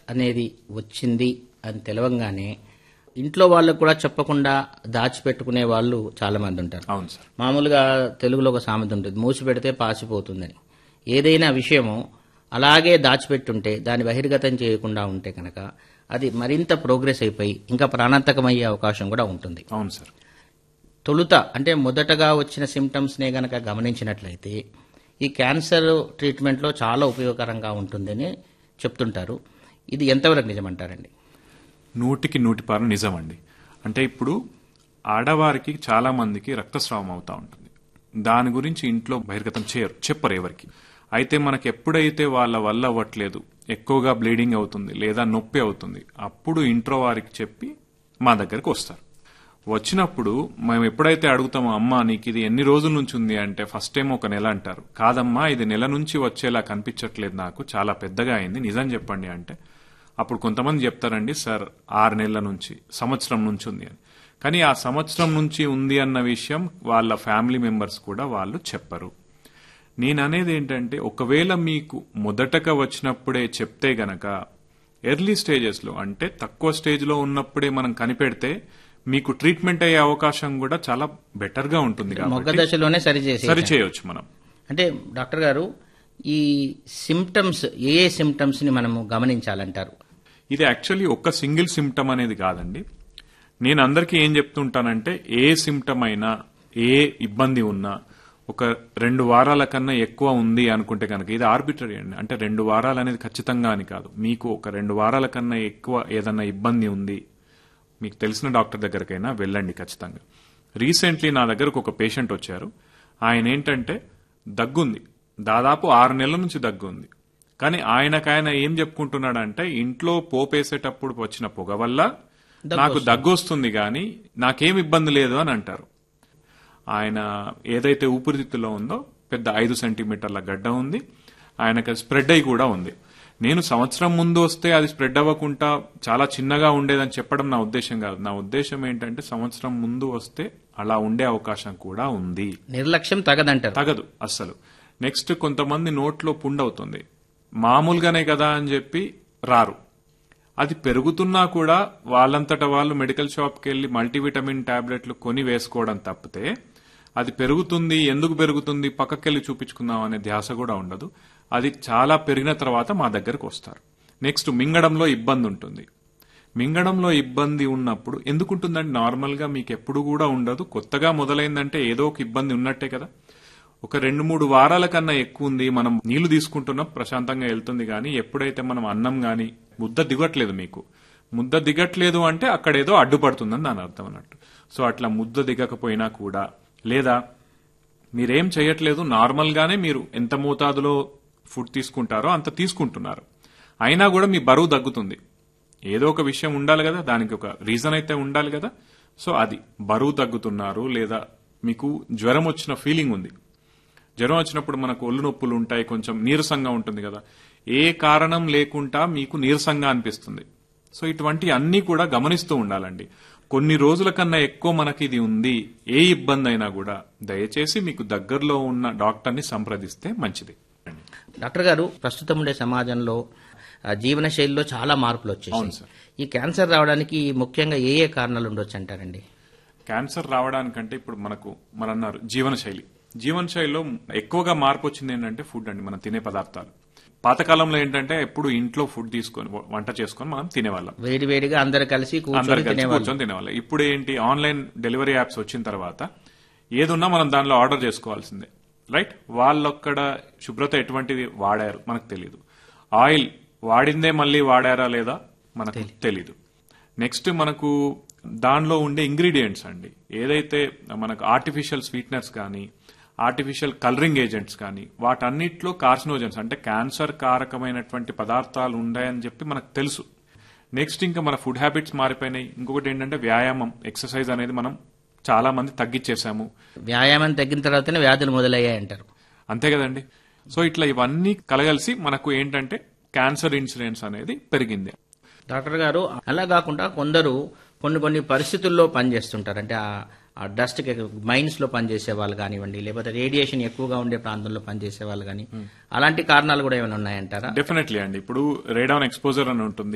అనేది వచ్చింది అని తెలవంగానే ఇంట్లో వాళ్ళకు కూడా చెప్పకుండా దాచిపెట్టుకునే వాళ్ళు చాలా మంది ఉంటారు అవును సార్ మామూలుగా తెలుగులో ఒక సామెత ఉంటుంది మూసి పెడితే పాసిపోతుందని ఏదైనా విషయము అలాగే దాచిపెట్టుంటే దాన్ని బహిర్గతం చేయకుండా ఉంటే కనుక అది మరింత ప్రోగ్రెస్ అయిపోయి ఇంకా ప్రాణాంతకమయ్యే అవకాశం కూడా ఉంటుంది అవును సార్ తొలుత అంటే మొదటగా వచ్చిన సిమ్టమ్స్నే గనక గమనించినట్లయితే ఈ క్యాన్సర్ ట్రీట్మెంట్లో చాలా ఉపయోగకరంగా ఉంటుందని చెప్తుంటారు ఇది ఎంతవరకు నిజమంటారండి నూటికి నూటి పారు నిజం అండి అంటే ఇప్పుడు ఆడవారికి చాలా మందికి రక్తస్రావం అవుతా ఉంటుంది దాని గురించి ఇంట్లో బహిర్గతం చేయరు చెప్పరు ఎవరికి అయితే మనకి ఎప్పుడైతే వాళ్ళ వల్ల అవ్వట్లేదు ఎక్కువగా బ్లీడింగ్ అవుతుంది లేదా నొప్పి అవుతుంది అప్పుడు ఇంట్లో వారికి చెప్పి మా దగ్గరికి వస్తారు వచ్చినప్పుడు మేము ఎప్పుడైతే అడుగుతామో అమ్మా నీకు ఇది ఎన్ని రోజుల నుంచి ఉంది అంటే ఫస్ట్ టైం ఒక నెల అంటారు కాదమ్మా ఇది నెల నుంచి వచ్చేలా కనిపించట్లేదు నాకు చాలా పెద్దగా అయింది నిజం చెప్పండి అంటే అప్పుడు కొంతమంది చెప్తారండి సార్ ఆరు నెలల నుంచి సంవత్సరం నుంచి ఉంది అని కానీ ఆ సంవత్సరం నుంచి ఉంది అన్న విషయం వాళ్ళ ఫ్యామిలీ మెంబర్స్ కూడా వాళ్ళు చెప్పరు నేను అనేది ఏంటంటే ఒకవేళ మీకు మొదటగా వచ్చినప్పుడే చెప్తే గనక ఎర్లీ స్టేజెస్ లో అంటే తక్కువ స్టేజ్ లో ఉన్నప్పుడే మనం కనిపెడితే మీకు ట్రీట్మెంట్ అయ్యే అవకాశం కూడా చాలా బెటర్ గా ఉంటుంది మొగ్గ కాబట్టి దశలోనే సరిచేసి సరి చేయొచ్చు మనం అంటే డాక్టర్ గారు ఈ సిమ్టమ్స్ ఏ ఏ సిమ్టమ్స్ ని మనము గమనించాలంటారు ఇది యాక్చువల్లీ ఒక్క సింగిల్ సిమ్టమ్ అనేది కాదండి నేను అందరికీ ఏం చెప్తుంటానంటే ఏ సిమ్టమ్ అయినా ఏ ఇబ్బంది ఉన్నా ఒక రెండు వారాల కన్నా ఎక్కువ ఉంది అనుకుంటే కనుక ఇది ఆర్బిటరీ అండి అంటే రెండు వారాలు అనేది ఖచ్చితంగా అని కాదు మీకు ఒక రెండు వారాల కన్నా ఎక్కువ ఏదన్నా ఇబ్బంది ఉంది మీకు తెలిసిన డాక్టర్ దగ్గరకైనా వెళ్ళండి ఖచ్చితంగా రీసెంట్లీ నా దగ్గరకు ఒక పేషెంట్ వచ్చారు ఆయన ఏంటంటే దగ్గుంది దాదాపు ఆరు నెలల నుంచి దగ్గు ఉంది కానీ ఆయనకాయన ఏం చెప్పుకుంటున్నాడంటే ఇంట్లో పోపేసేటప్పుడు వచ్చిన పొగ వల్ల నాకు దగ్గు వస్తుంది కానీ నాకేం ఇబ్బంది లేదు అని అంటారు ఆయన ఏదైతే ఊపిరితిత్తులో ఉందో పెద్ద ఐదు సెంటీమీటర్ల గడ్డ ఉంది ఆయనకు స్ప్రెడ్ అయి కూడా ఉంది నేను సంవత్సరం ముందు వస్తే అది స్ప్రెడ్ అవ్వకుండా చాలా చిన్నగా ఉండేదని చెప్పడం నా ఉద్దేశం కాదు నా ఉద్దేశం ఏంటంటే సంవత్సరం ముందు వస్తే అలా ఉండే అవకాశం కూడా ఉంది నిర్లక్ష్యం తగదంటారు తగదు అస్సలు నెక్స్ట్ కొంతమంది నోట్లో పుండవుతుంది మామూలుగానే కదా అని చెప్పి రారు అది పెరుగుతున్నా కూడా వాళ్ళంతట వాళ్ళు మెడికల్ షాప్కి వెళ్ళి మల్టీవిటమిన్ టాబ్లెట్లు కొని వేసుకోవడం తప్పితే అది పెరుగుతుంది ఎందుకు పెరుగుతుంది పక్కకెళ్ళి చూపించుకుందాం అనే ధ్యాస కూడా ఉండదు అది చాలా పెరిగిన తర్వాత మా దగ్గరకు వస్తారు నెక్స్ట్ మింగడంలో ఇబ్బంది ఉంటుంది మింగడంలో ఇబ్బంది ఉన్నప్పుడు ఎందుకు ఉంటుందంటే నార్మల్గా మీకు ఎప్పుడు కూడా ఉండదు కొత్తగా మొదలైందంటే ఏదో ఒక ఇబ్బంది ఉన్నట్టే కదా ఒక రెండు మూడు వారాల కన్నా ఎక్కువ ఉంది మనం నీళ్లు తీసుకుంటున్నాం ప్రశాంతంగా వెళ్తుంది కానీ ఎప్పుడైతే మనం అన్నం గాని ముద్ద దిగట్లేదు మీకు ముద్ద దిగట్లేదు అంటే అక్కడ ఏదో అడ్డుపడుతుందని దాని అర్థం అన్నట్టు సో అట్లా ముద్ద దిగకపోయినా కూడా లేదా మీరేం చేయట్లేదు నార్మల్ గానే మీరు ఎంత మోతాదులో ఫుడ్ తీసుకుంటారో అంత తీసుకుంటున్నారు అయినా కూడా మీ బరువు తగ్గుతుంది ఏదో ఒక విషయం ఉండాలి కదా దానికి ఒక రీజన్ అయితే ఉండాలి కదా సో అది బరువు తగ్గుతున్నారు లేదా మీకు జ్వరం వచ్చిన ఫీలింగ్ ఉంది జ్వరం వచ్చినప్పుడు మనకు ఒళ్ళు నొప్పులు ఉంటాయి కొంచెం నీరసంగా ఉంటుంది కదా ఏ కారణం లేకుండా మీకు నీరసంగా అనిపిస్తుంది సో ఇటువంటి అన్ని కూడా గమనిస్తూ ఉండాలండి కొన్ని రోజుల కన్నా ఎక్కువ మనకి ఇది ఉంది ఏ ఇబ్బంది అయినా కూడా దయచేసి మీకు దగ్గరలో ఉన్న డాక్టర్ని సంప్రదిస్తే మంచిది డాక్టర్ గారు ప్రస్తుతం ఉండే సమాజంలో ఆ, జీవన శైలిలో చాలా మార్పులు అవును వచ్చేసాయి సార్. ఈ క్యాన్సర్ రావడానికి ముఖ్యంగా ఏ ఏ కారణాలు ఉండొచ్చు అంటారండి క్యాన్సర్ రావడానికంటే ఇప్పుడు మనకు మన అన్నారు జీవనశైలి జీవనశైలిలో ఎక్కువగా మార్పు వచ్చింది ఏంటంటే ఫుడ్ అండి మనం తినే పదార్థాలు పాతకాలంలో ఏంటంటే ఎప్పుడు ఇంట్లో ఫుడ్ తీసుకొని వంట చేసుకొని మనం తినేవాళ్ళం వేడి వేడిగా అందరు కలిసి అందరు కూర్చొని కలిసి తినేవాళ్ళు కూర్చొని తినేవాళ్ళం ఇప్పుడు ఏంటి ఆన్లైన్ డెలివరీ యాప్స్ వచ్చిన తర్వాత ఏదున్నా మనం దానిలో ఆర్డర్ చేసుకోవాల్సిందే రైట్ వాళ్ళొక్కడ శుభ్రత ఎటువంటిది వాడారు మనకు తెలియదు ఆయిల్ వాడిందే మళ్ళీ వాడారా లేదా మనకు తెలీదు నెక్స్ట్ మనకు దానిలో ఉండే ఇంగ్రీడియంట్స్ అండి ఏదైతే మనకు ఆర్టిఫిషియల్ స్వీట్నర్స్ కానీ ఆర్టిఫిషియల్ కలరింగ్ ఏజెంట్స్ కానీ వాటన్నిటిలో కార్సినోజన్స్ అంటే క్యాన్సర్ కారకమైనటువంటి పదార్థాలు ఉన్నాయని చెప్పి మనకు తెలుసు నెక్స్ట్ ఇంకా మన ఫుడ్ హ్యాబిట్స్ మారిపోయినాయి ఇంకొకటి ఏంటంటే వ్యాయామం ఎక్సర్సైజ్ అనేది మనం చాలా మంది తగ్గించేసాము వ్యాయామం తగ్గిన తర్వాతనే వ్యాధులు మొదలయ్యాయి అంటారు అంతే కదండి సో ఇట్లా ఇవన్నీ కలగలిసి మనకు ఏంటంటే క్యాన్సర్ ఇన్సిడెన్స్ అనేది పెరిగింది డాక్టర్ గారు అలా కాకుండా కొందరు కొన్ని కొన్ని పరిస్థితుల్లో పనిచేస్తుంటారు అంటే ఆ- ఆ డస్ట్ మైన్స్ లో పనిచేసే వాళ్ళు కానివ్వండి లేకపోతే రేడియేషన్ ఎక్కువగా ఉండే ప్రాంతంలో పనిచేసే వాళ్ళు కానీ అలాంటి కారణాలు కూడా ఏమైనా ఉన్నాయంటారా డెఫినెట్లీ అండి ఇప్పుడు రేడాన్ ఎక్స్పోజర్ అని ఉంటుంది